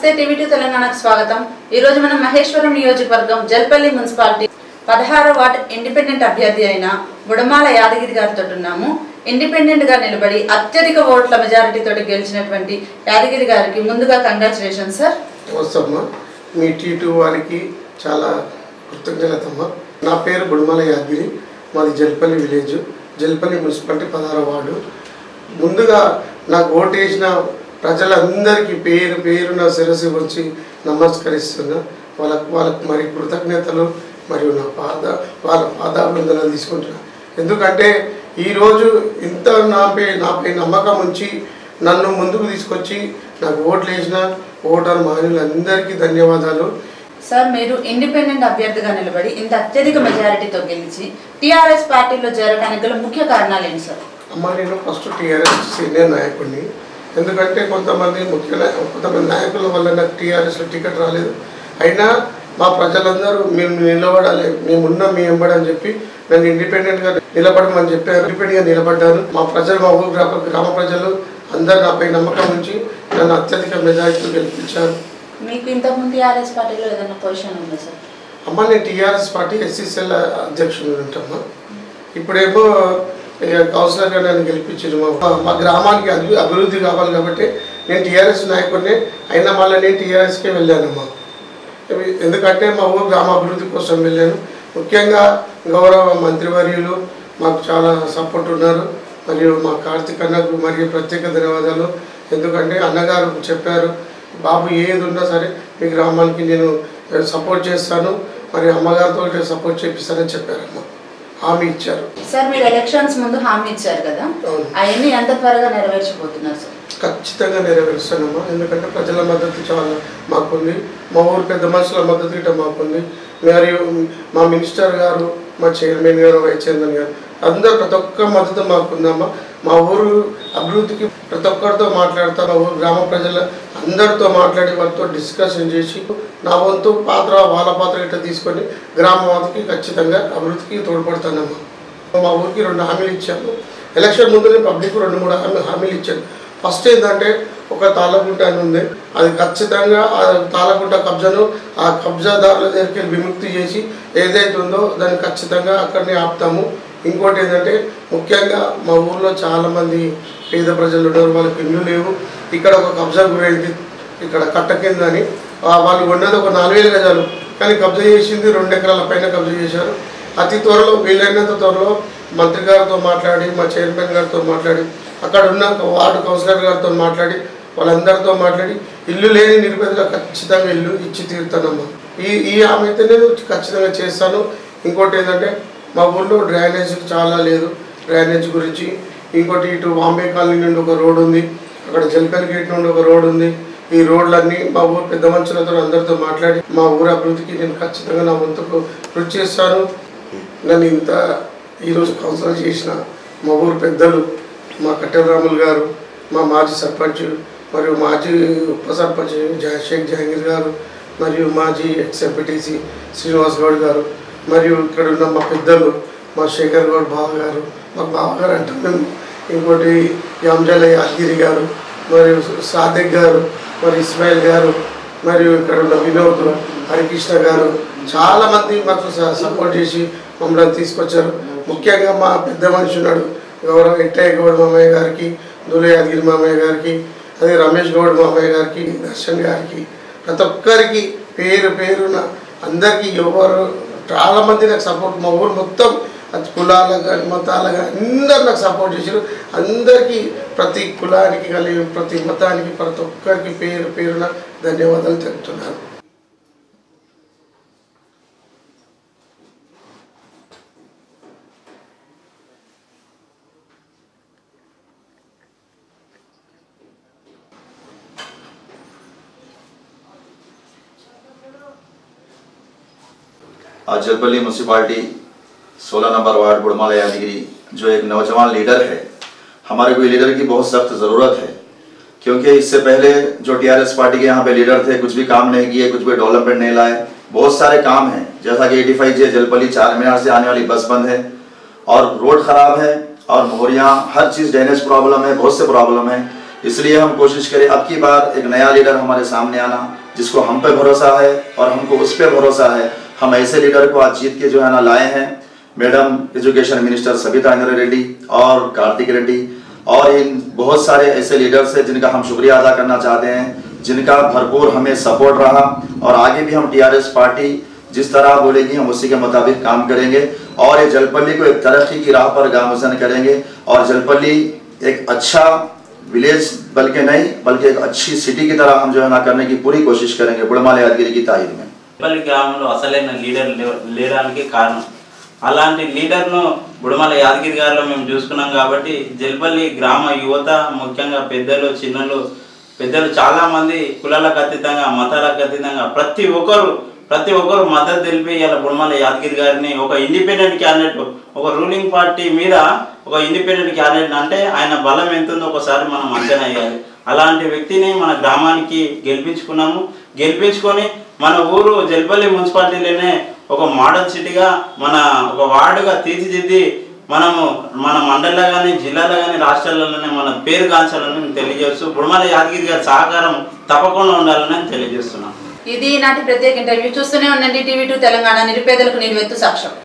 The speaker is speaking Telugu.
నమస్తే టీవీ టూ తెలంగాణకు స్వాగతం ఈ రోజు మనం మహేశ్వరం నియోజకవర్గం జల్పల్లి మున్సిపాలిటీ పదహారో వార్డ్ ఇండిపెండెంట్ అభ్యర్థి అయిన బుడమాల యాదగిరి గారితో ఉన్నాము ఇండిపెండెంట్ గా నిలబడి అత్యధిక ఓట్ల మెజారిటీ తోటి గెలిచినటువంటి యాదగిరి గారికి ముందుగా కంగ్రాచులేషన్ సార్ నమస్తమ్మా మీ టీటూ వారికి చాలా కృతజ్ఞతమ్మా నా పేరు బుడమల యాదగిరి మాది జల్పల్లి విలేజ్ జల్పల్లి మున్సిపాలిటీ పదహారో వార్డు ముందుగా నాకు ఓటు వేసిన ప్రజలందరికీ పేరు పేరున శిరసి వచ్చి నమస్కరిస్తున్నా వాళ్ళకు వాళ్ళకు మరి కృతజ్ఞతలు మరియు నా పాద వాళ్ళ పాదాభివందనలు తీసుకుంటున్నా ఎందుకంటే ఈరోజు ఇంత నాపై నాపై నమ్మకం ఉంచి నన్ను ముందుకు తీసుకొచ్చి నాకు ఓట్లు వేసిన ఓటర్ మహిళలందరికీ ధన్యవాదాలు సార్ మీరు ఇండిపెండెంట్ అభ్యర్థిగా నిలబడి ఇంత అత్యధిక మెజారిటీతో గెలిచి టీఆర్ఎస్ పార్టీలో చేరడానికి గల ముఖ్య కారణాలు ఏంటి సార్ అమ్మ నేను ఫస్ట్ టీఆర్ఎస్ సీనియర్ నాయకుడిని ఎందుకంటే కొంతమంది ముఖ్య నాయ- కొంతమంది నాయకుల వల్ల నాకు టీఆర్ఎస్లో టికెట్ రాలేదు అయినా మా ప్రజలందరూ మేము నిలబడాలి మేము ఉన్నాం మీ ఎంబడి అని చెప్పి నన్ను ఇండిపెండెంట్గా నిలబడమని చెప్పారు ఇండిపెండెంట్గా నిలబడ్డాను మా ప్రజలు మా ఊరు గ్రామ గ్రామ ప్రజలు అందరు నాపై నమ్మకం ఉంచి నన్ను అత్యధిక మెజారిటీతో గెలిపించారు మీకు ఇంతకుముందు టీఆర్ఎస్ పార్టీలో ఏదైనా పొజిషన్ ఉందా సార్ అమ్మ నేను టీఆర్ఎస్ పార్టీ ఎస్సీసీఎల్ అధ్యక్షుడు ఉంటామా ఇప్పుడేమో ఇక కౌన్సిలర్గా నన్ను గెలిపించారు మా మా గ్రామానికి అభి అభివృద్ధి కావాలి కాబట్టి నేను టీఆర్ఎస్ నాయకుడిని అయినా మళ్ళీ నేను టీఆర్ఎస్కే వెళ్ళానమ్మా ఇవి- ఎందుకంటే మా ఊరు గ్రామ అభివృద్ధి కోసం వెళ్ళాను ముఖ్యంగా గౌరవ మంత్రివర్యులు మాకు చాలా సపోర్ట్ ఉన్నారు మరియు మా కార్తీక్ అన్నకు మరియు ప్రత్యేక ధన్యవాదాలు ఎందుకంటే అన్నగారు చెప్పారు బాబు ఏది ఉన్నా సరే మీ గ్రామానికి నేను సపోర్ట్ చేస్తాను మరి అమ్మగారితో సపోర్ట్ చేపిస్తానని చెప్పారమ్మ హామీ ఇచ్చారు సార్ మీరు ఎలక్షన్స్ ముందు హామీ ఇచ్చారు కదా అవును. అవన్నీ ఎంత త్వరగా నెరవేర్చబోతున్నారు సార్ ఖచ్చితంగా నెరవేరుస్తానమ్మా ఎందుకంటే ప్రజల మద్దతు చాలా మాకుంది మా ఊరు పెద్ద మనుషుల మద్దతు ఇట మాకుంది మరియు మా మినిస్టర్ గారు మా చైర్మన్ గారు వైస్ చైర్మన్ గారు అందరు ప్రతి ఒక్క మద్దతు మాకుందమ్మా మా ఊరు అభివృద్ధికి ప్రతి ఒక్కరితో మాట్లాడతా మా ఊరు గ్రామ ప్రజల అందరితో మాట్లాడి వాళ్ళతో డిస్కషన్ చేసి నా వంతు పాత్ర వాళ్ళ పాత్ర ఇట్లా తీసుకొని గ్రామానికి ఖచ్చితంగా అభివృద్ధికి తోడ్పడతానమ్మా మా ఊరికి రెండు హామీలు ఇచ్చాము ఎలక్షన్ ముందు పబ్లిక్ రెండు మూడు హామీ హామీలు ఇచ్చాను ఫస్ట్ ఏంటంటే ఒక తాళగుంట అని ఉంది అది ఖచ్చితంగా ఆ తాళగుంట కబ్జాను ఆ కబ్జాదారుల దగ్గరికి వెళ్ళి విముక్తి చేసి ఏదైతే ఉందో దాన్ని ఖచ్చితంగా అక్కడనే ఆపుతాము ఇంకోటి ఏంటంటే ముఖ్యంగా మా ఊర్లో చాలామంది పేద ప్రజలు ఉన్నారు వాళ్ళకి ఇల్లు లేవు ఇక్కడ ఒక కబ్జా గురైంది ఇక్కడ కట్ట కింద అని ఆ వాళ్ళు ఉన్నది ఒక నాలుగు వేలు గజాలు కానీ కబ్జా చేసింది రెండు ఎకరాల పైన కబ్జా చేశారు అతి త్వరలో వీలైనంత త్వరలో మంత్రి గారితో మాట్లాడి మా చైర్మన్ గారితో మాట్లాడి అక్కడ ఉన్న వార్డు కౌన్సిలర్ గారితో మాట్లాడి వాళ్ళందరితో మాట్లాడి ఇల్లు లేని నిరుపేదలకు ఖచ్చితంగా ఇల్లు ఇచ్చి తీరుతానమ్మా ఈ ఈ ఆమె అయితే నేను ఖచ్చితంగా చేస్తాను ఇంకోటి ఏంటంటే మా ఊళ్ళో డ్రైనేజ్ చాలా లేదు డ్రైనేజ్ గురించి ఇంకోటి ఇటు బాంబే కాలనీ నుండి ఒక రోడ్ ఉంది అక్కడ జల్కల్ గేట్ నుండి ఒక రోడ్ ఉంది ఈ రోడ్లన్నీ మా ఊరు పెద్ద మనుషులతో అందరితో మాట్లాడి మా ఊరు అభివృద్ధికి నేను ఖచ్చితంగా నా వంతుకు కృషి చేస్తాను నన్ను ఇంత ఈరోజు కౌన్సిలర్ చేసిన మా ఊరు పెద్దలు మా కట్టెల రాములు గారు మా మాజీ సర్పంచ్ మరియు మాజీ ఉప సర్పంచ్ జా- షేక్ జహంగీర్ గారు మరియు మాజీ ఎక్స్ ఎంపీటీసీ శ్రీనివాస్ గౌడ్ గారు మరియు ఇక్కడ ఉన్న మా పెద్దలు మా శేఖర్ గౌడ్ బావ గారు మా బావగారు అంటాం మేము ఇంకోటి యాంజల యాదగిరి గారు మరియు సాదిక్ గారు మరి ఇస్మాయిల్ గారు మరియు ఇక్కడ ఉన్న వినోద్ హరికృష్ణ గారు చాలా మంది మాకు స- సపోర్ట్ చేసి మమ్మల్ని తీసుకొచ్చారు ముఖ్యంగా మా పెద్ద మనిషి ఉన్నాడు గౌరవ ఎట్టయ్య గౌడ్ మామయ్య గారికి దుల యాదగిరి మామయ్య గారికి అదే రమేష్ గౌడ్ మామయ్య గారికి దర్శన్ గారికి ప్రతి ఒక్కరికి పేరు పేరున అందరికీ ఎవరు చాలా మంది నాకు సపోర్ట్ మా ఊరు మొత్తం అది కులాలకు కానీ మతాలకు కానీ అందరు నాకు సపోర్ట్ చేశారు అందరికీ ప్రతి కులానికి కానీ ప్రతి మతానికి ప్రతి ఒక్కరికి పేరు పేరున ధన్యవాదాలు తెలుపుతున్నాను आज Jalpally municipality 16 number ward Budamala Yadagiri जो एक नौजवान लीडर है हमारे को ये लीडर की बहुत सख्त ज़रूरत है क्योंकि इससे पहले जो टीआरएस पार्टी के यहाँ पे लीडर थे कुछ भी काम नहीं किए कुछ भी डेवलपमेंट नहीं लाए बहुत सारे काम हैं जैसा कि 85 जे जलपल्ली चार मीनार से आने वाली बस बंद है और रोड खराब है और मोहरियाँ हर चीज़ ड्रेनेज प्रॉब्लम है बहुत से प्रॉब्लम है इसलिए हम कोशिश करें अब की बार एक नया लीडर हमारे सामने आना जिसको हम पे भरोसा है और हमको उस पे भरोसा है हम ऐसे लीडर को आज जीत के जो है ना लाए हैं madam education minister Sabitha Indra Reddy और कार्तिक रेड्डी और इन बहुत सारे ऐसे लीडर्स हैं जिनका हम शुक्रिया अदा करना चाहते हैं जिनका भरपूर हमें सपोर्ट रहा और आगे भी हम टीआरएस पार्टी जिस तरह बोलेगी हम उसी के मुताबिक काम करेंगे और ये जलपल्ली को एक तरक्की की राह पर गामजन करेंगे और जलपल्ली एक अच्छा विलेज बल्कि नहीं बल्कि एक अच्छी सिटी की तरह हम जो है ना करने की पूरी कोशिश करेंगे बुड़माल यादगिरी की तारीख में పల్లి గ్రామంలో అసలైన లీడర్ లే- లేడానికి కారణం అలాంటి లీడర్ను బుడమల యాదగిరి గారిలో మేము చూసుకున్నాం కాబట్టి జల్పల్లి గ్రామ యువత ముఖ్యంగా పెద్దలు చిన్నలు పెద్దలు చాలా మంది కులాలకు అతీతంగా మతాలకు అతీతంగా ప్రతి ఒక్కరు ప్రతి ఒక్కరు మద్దతు తెలిపి ఇలా బుడమల యాదగిరి గారిని ఒక ఇండిపెండెంట్ క్యాండిడేట్ ఒక రూలింగ్ పార్టీ మీద ఒక ఇండిపెండెంట్ క్యాండిడేట్ అంటే ఆయన బలం ఎంత ఉందో ఒకసారి మనం అంచనా వేయాలి అలాంటి వ్యక్తిని మన గ్రామానికి గెలిపించుకున్నాము గెలిపించుకొని మన ఊరు జల్పల్లి మున్సిపాలిటీలోనే ఒక మోడల్ సిటీగా మన ఒక వార్డుగా తీర్చిదిద్ది మనము మన మండలంలో కానీ జిల్లాలో కానీ రాష్ట్రాలలోనే మన పేరు కాంచాలని మేము తెలియజేస్తూ బుడమల యాదగిరి గారి సహకారం తప్పకుండా ఉండాలని నేను తెలియజేస్తున్నాను ఇది నాటి ప్రత్యేక ఇంటర్వ్యూ చూస్తూనే ఉండండి టీవీ టూ తెలంగాణ నిరుపేదలకు నిలువెత్తు సాక్ష్యం